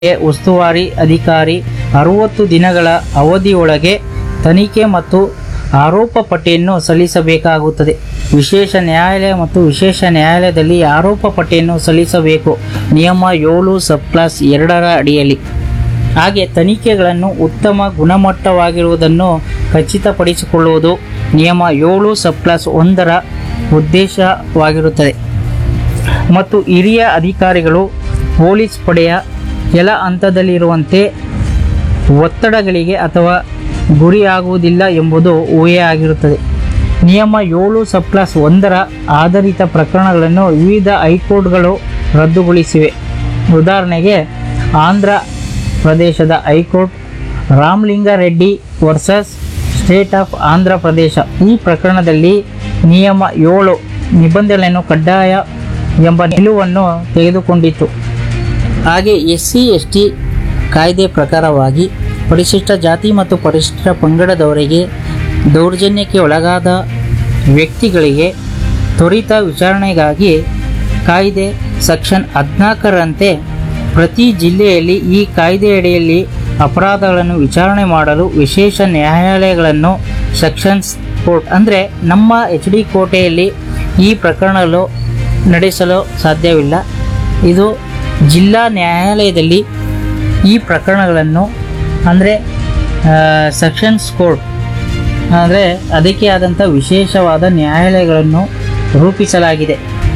ಉಸ್ತುವಾರಿ ಅಧಿಕಾರಿ ಅರವತ್ತು ದಿನಗಳ ಅವಧಿಯೊಳಗೆ ತನಿಖೆ ಮತ್ತು ಆರೋಪ ಪಟ್ಟಿಯನ್ನು ಸಲ್ಲಿಸಬೇಕಾಗುತ್ತದೆ ವಿಶೇಷ ನ್ಯಾಯಾಲಯ ಮತ್ತು ವಿಶೇಷ ನ್ಯಾಯಾಲಯದಲ್ಲಿ ಆರೋಪ ಪಟ್ಟಿಯನ್ನು ಸಲ್ಲಿಸಬೇಕು ನಿಯಮ ಏಳು ಸಬ್ ಕ್ಲಾಸ್ ಎರಡರ ಅಡಿಯಲ್ಲಿ ಹಾಗೆ ತನಿಖೆಗಳನ್ನು ಉತ್ತಮ ಗುಣಮಟ್ಟವಾಗಿರುವುದನ್ನು ಖಚಿತಪಡಿಸಿಕೊಳ್ಳುವುದು ನಿಯಮ ಏಳು ಸಬ್ ಕ್ಲಾಸ್ ಒಂದರ ಉದ್ದೇಶವಾಗಿರುತ್ತದೆ ಮತ್ತು ಹಿರಿಯ ಅಧಿಕಾರಿಗಳು ಪೊಲೀಸ್ ಪಡೆಯ ಕೆಲ ಹಂತದಲ್ಲಿರುವಂತೆ ಒತ್ತಡಗಳಿಗೆ ಅಥವಾ ಗುರಿಯಾಗುವುದಿಲ್ಲ ಎಂಬುದು ಊಹೆಯಾಗಿರುತ್ತದೆ ನಿಯಮ ಏಳು ಸಬ್ ಕ್ಲಾಸ್ ಒಂದರ ಆಧಾರಿತ ಪ್ರಕರಣಗಳನ್ನು ವಿವಿಧ ಹೈಕೋರ್ಟ್ಗಳು ರದ್ದುಗೊಳಿಸಿವೆ ಉದಾಹರಣೆಗೆ ಆಂಧ್ರ ಪ್ರದೇಶದ high court Ramalingareddy versus state of Andhra Pradesh ಈ ಪ್ರಕರಣದಲ್ಲಿ ನಿಯಮ ಏಳು ನಿಬಂಧನೆಯನ್ನು ಕಡ್ಡಾಯ ಎಂಬ ನಿಲುವನ್ನು ತೆಗೆದುಕೊಂಡಿತು ಹಾಗೆ ಎಸ್ ಸಿ ಎಸ್ ಟಿ ಕಾಯ್ದೆ ಪ್ರಕಾರವಾಗಿ ಪರಿಶಿಷ್ಟ ಜಾತಿ ಮತ್ತು ಪರಿಶಿಷ್ಟ ಪಂಗಡದವರಿಗೆ ದೌರ್ಜನ್ಯಕ್ಕೆ ಒಳಗಾದ ವ್ಯಕ್ತಿಗಳಿಗೆ ತ್ವರಿತ ವಿಚಾರಣೆಗಾಗಿ ಕಾಯ್ದೆ ಸೆಕ್ಷನ್ ಹದಿನಾಲ್ಕರಂತೆ ಪ್ರತಿ ಜಿಲ್ಲೆಯಲ್ಲಿ ಈ ಕಾಯ್ದೆಯಡಿಯಲ್ಲಿ ಅಪರಾಧಗಳನ್ನು ವಿಚಾರಣೆ ಮಾಡಲು ವಿಶೇಷ ನ್ಯಾಯಾಲಯಗಳನ್ನು ಸೆಕ್ಷನ್ಸ್ ಕೋರ್ಟ್ ಅಂದರೆ ನಮ್ಮ ಎಚ್ ಡಿ ಕೋಟೆಯಲ್ಲಿ ಈ ಪ್ರಕರಣಗಳು ನಡೆಸಲು ಸಾಧ್ಯವಿಲ್ಲ ಇದು ಜಿಲ್ಲಾ ನ್ಯಾಯಾಲಯದಲ್ಲಿ ಈ ಪ್ರಕರಣಗಳನ್ನು ಅಂದರೆ ಸೆಕ್ಷನ್ಸ್ ಕೋರ್ಟ್ ಅಂದರೆ ಅದಕ್ಕೆ ಆದಂಥ ವಿಶೇಷವಾದ ನ್ಯಾಯಾಲಯಗಳನ್ನು ರೂಪಿಸಲಾಗಿದೆ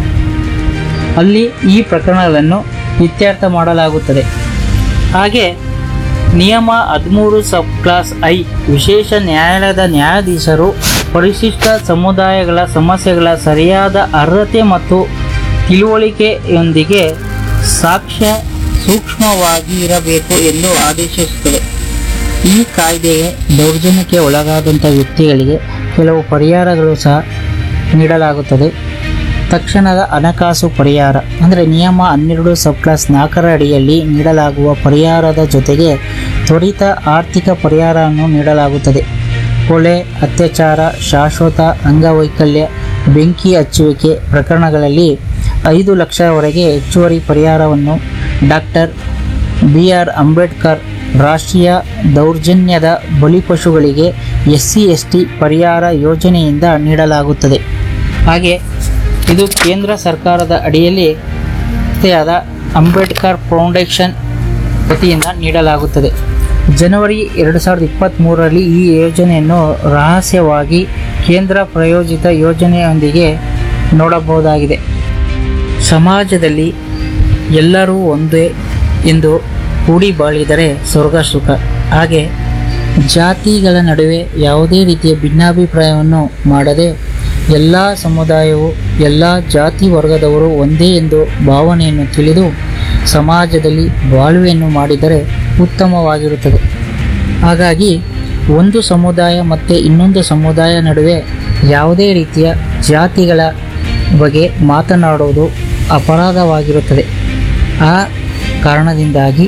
ಅಲ್ಲಿ ಈ ಪ್ರಕರಣಗಳನ್ನು ಇತ್ಯರ್ಥ ಮಾಡಲಾಗುತ್ತದೆ ಹಾಗೆ ನಿಯಮ ಹದಿಮೂರು ಸಬ್ ಕ್ಲಾಸ್ ಐ ವಿಶೇಷ ನ್ಯಾಯಾಲಯದ ನ್ಯಾಯಾಧೀಶರು ಪರಿಶಿಷ್ಟ ಸಮುದಾಯಗಳ ಸಮಸ್ಯೆಗಳ ಸರಿಯಾದ ಅರ್ಹತೆ ಮತ್ತು ತಿಳುವಳಿಕೆಯೊಂದಿಗೆ ಸಾಕ್ಷ್ಯ ಸೂಕ್ಷ್ಮವಾಗಿ ಇರಬೇಕು ಎಂದು ಆದೇಶಿಸುತ್ತದೆ ಈ ಕಾಯ್ದೆಗೆ ದೌರ್ಜನ್ಯಕ್ಕೆ ಒಳಗಾದಂಥ ವ್ಯಕ್ತಿಗಳಿಗೆ ಕೆಲವು ಪರಿಹಾರಗಳು ಸಹ ನೀಡಲಾಗುತ್ತದೆ ತಕ್ಷಣದ ಹಣಕಾಸು ಪರಿಹಾರ ಅಂದರೆ ನಿಯಮ ಹನ್ನೆರಡು ಸಬ್ ಕ್ಲಾಸ್ ನಾಲ್ಕರ ಅಡಿಯಲ್ಲಿ ನೀಡಲಾಗುವ ಪರಿಹಾರದ ಜೊತೆಗೆ ತ್ವರಿತ ಆರ್ಥಿಕ ಪರಿಹಾರವನ್ನು ನೀಡಲಾಗುತ್ತದೆ ಕೊಲೆ ಅತ್ಯಾಚಾರ ಶಾಶ್ವತ ಅಂಗವೈಕಲ್ಯ ಬೆಂಕಿ ಹಚ್ಚುವಿಕೆ ಪ್ರಕರಣಗಳಲ್ಲಿ ಐದು ಲಕ್ಷವರೆಗೆ ಹೆಚ್ಚುವರಿ ಪರಿಹಾರವನ್ನು ಡಾಕ್ಟರ್ ಬಿ ಆರ್ ಅಂಬೇಡ್ಕರ್ ರಾಷ್ಟ್ರೀಯ ದೌರ್ಜನ್ಯದ ಬಲಿಪಶುಗಳಿಗೆ ಎಸ್ ಸಿ ಎಸ್ ಟಿ ಪರಿಹಾರ ಯೋಜನೆಯಿಂದ ನೀಡಲಾಗುತ್ತದೆ ಹಾಗೆ ಇದು ಕೇಂದ್ರ ಸರ್ಕಾರದ ಅಡಿಯಲ್ಲಿ ಸಂಸ್ಥೆಯಾದ ಅಂಬೇಡ್ಕರ್ ಫೌಂಡೇಶನ್ ವತಿಯಿಂದ ನೀಡಲಾಗುತ್ತದೆ ಜನವರಿ ಎರಡು ಸಾವಿರದ ಇಪ್ಪತ್ತ್ಮೂರರಲ್ಲಿ ಈ ಯೋಜನೆಯನ್ನು ರಹಸ್ಯವಾಗಿ ಕೇಂದ್ರ ಪ್ರಾಯೋಜಿತ ಯೋಜನೆಯೊಂದಿಗೆ ನೋಡಬಹುದಾಗಿದೆ ಸಮಾಜದಲ್ಲಿ ಎಲ್ಲರೂ ಒಂದೇ ಎಂದು ಕೂಡಿ ಬಾಳಿದರೆ ಸ್ವರ್ಗ ಸುಖ ಹಾಗೆ ಜಾತಿಗಳ ನಡುವೆ ಯಾವುದೇ ರೀತಿಯ ಭಿನ್ನಾಭಿಪ್ರಾಯವನ್ನು ಮಾಡದೆ ಎಲ್ಲ ಸಮುದಾಯವು ಎಲ್ಲ ಜಾತಿ ವರ್ಗದವರು ಒಂದೇ ಎಂದು ಭಾವನೆಯನ್ನು ತಿಳಿದು ಸಮಾಜದಲ್ಲಿ ಬಾಳ್ವೆಯನ್ನು ಮಾಡಿದರೆ ಉತ್ತಮವಾಗಿರುತ್ತದೆ ಹಾಗಾಗಿ ಒಂದು ಸಮುದಾಯ ಮತ್ತು ಇನ್ನೊಂದು ಸಮುದಾಯ ನಡುವೆ ಯಾವುದೇ ರೀತಿಯ ಜಾತಿಗಳ ಬಗ್ಗೆ ಮಾತನಾಡುವುದು ಅಪರಾಧವಾಗಿರುತ್ತದೆ ಆ ಕಾರಣದಿಂದಾಗಿ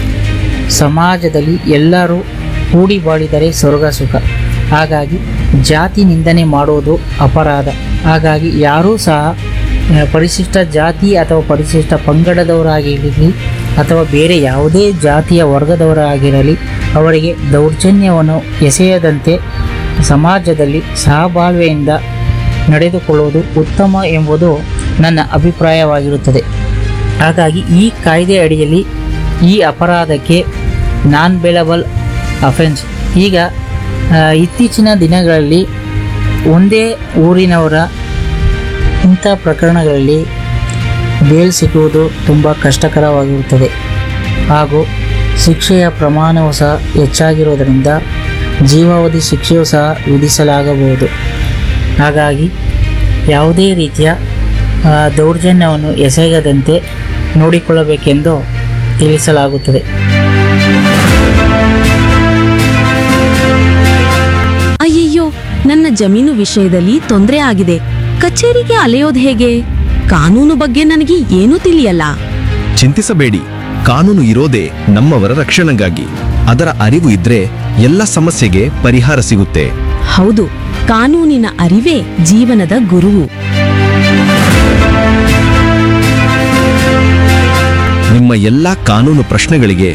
ಸಮಾಜದಲ್ಲಿ ಎಲ್ಲರೂ ಕೂಡಿ ಬಾಳಿದರೆ ಸ್ವರ್ಗ ಸುಖ ಹಾಗಾಗಿ ಜಾತಿ ನಿಂದನೆ ಮಾಡುವುದು ಅಪರಾಧ ಹಾಗಾಗಿ ಯಾರೂ ಸಹ ಆ, ಪರಿಶಿಷ್ಟ ಜಾತಿ ಅಥವಾ ಪರಿಶಿಷ್ಟ ಪಂಗಡದವರಾಗಿರಲಿ ಅಥವಾ ಬೇರೆ ಯಾವುದೇ ಜಾತಿಯ ವರ್ಗದವರಾಗಿರಲಿ ಅವರಿಗೆ ದೌರ್ಜನ್ಯವನ್ನು ಎಸೆಯದಂತೆ ಸಮಾಜದಲ್ಲಿ ಸಹಬಾಳ್ವೆಯಿಂದ ನಡೆದುಕೊಳ್ಳುವುದು ಉತ್ತಮ ಎಂಬುದು ನನ್ನ ಅಭಿಪ್ರಾಯವಾಗಿರುತ್ತದೆ ಹಾಗಾಗಿ ಈ ಕಾಯ್ದೆ ಅಡಿಯಲ್ಲಿ ಈ ಅಪರಾಧಕ್ಕೆ ನಾನ್ ಬೇಲಬಲ್ ಅಫೆನ್ಸ್ ಈಗ ಆ, ಇತ್ತೀಚಿನ ದಿನಗಳಲ್ಲಿ ಒಂದೇ ಊರಿನವರ ಇಂಥ ಪ್ರಕರಣಗಳಲ್ಲಿ ಬೇಲ್ ಸಿಗುವುದು ತುಂಬ ಕಷ್ಟಕರವಾಗಿರುತ್ತದೆ ಹಾಗೂ ಶಿಕ್ಷೆಯ ಪ್ರಮಾಣವು ಸಹ ಹೆಚ್ಚಾಗಿರುವುದರಿಂದ ಜೀವಾವಧಿ ಶಿಕ್ಷೆಯೂ ಸಹ ವಿಧಿಸಲಾಗಬಹುದು ಹಾಗಾಗಿ ಯಾವುದೇ ರೀತಿಯ ಆ, ದೌರ್ಜನ್ಯವನ್ನು ಎಸಗದಂತೆ ನೋಡಿಕೊಳ್ಳಬೇಕೆಂದು ತಿಳಿಸಲಾಗುತ್ತದೆ ಅಯ್ಯಯ್ಯೋ ನನ್ನ ಜಮೀನು ವಿಷಯದಲ್ಲಿ ತೊಂದರೆ ಆಗಿದೆ ಕಚೇರಿಗೆ ಅಲೆಯೋದು ಹೇಗೆ ಕಾನೂನು ಬಗ್ಗೆ ನನಗೆ ಏನೂ ತಿಳಿಯಲ್ಲ ಚಿಂತಿಸಬೇಡಿ ಕಾನೂನು ಇರೋದೇ ನಮ್ಮವರ ರಕ್ಷಣೆಗಾಗಿ ಅದರ ಅರಿವು ಇದ್ರೆ ಎಲ್ಲ ಸಮಸ್ಯೆಗೆ ಪರಿಹಾರ ಸಿಗುತ್ತೆ ಹೌದು ಕಾನೂನಿನ ಅರಿವೇ ಜೀವನದ ಗುರುವು ನಿಮ್ಮ ಎಲ್ಲಾ ಕಾನೂನು ಪ್ರಶ್ನೆಗಳಿಗೆ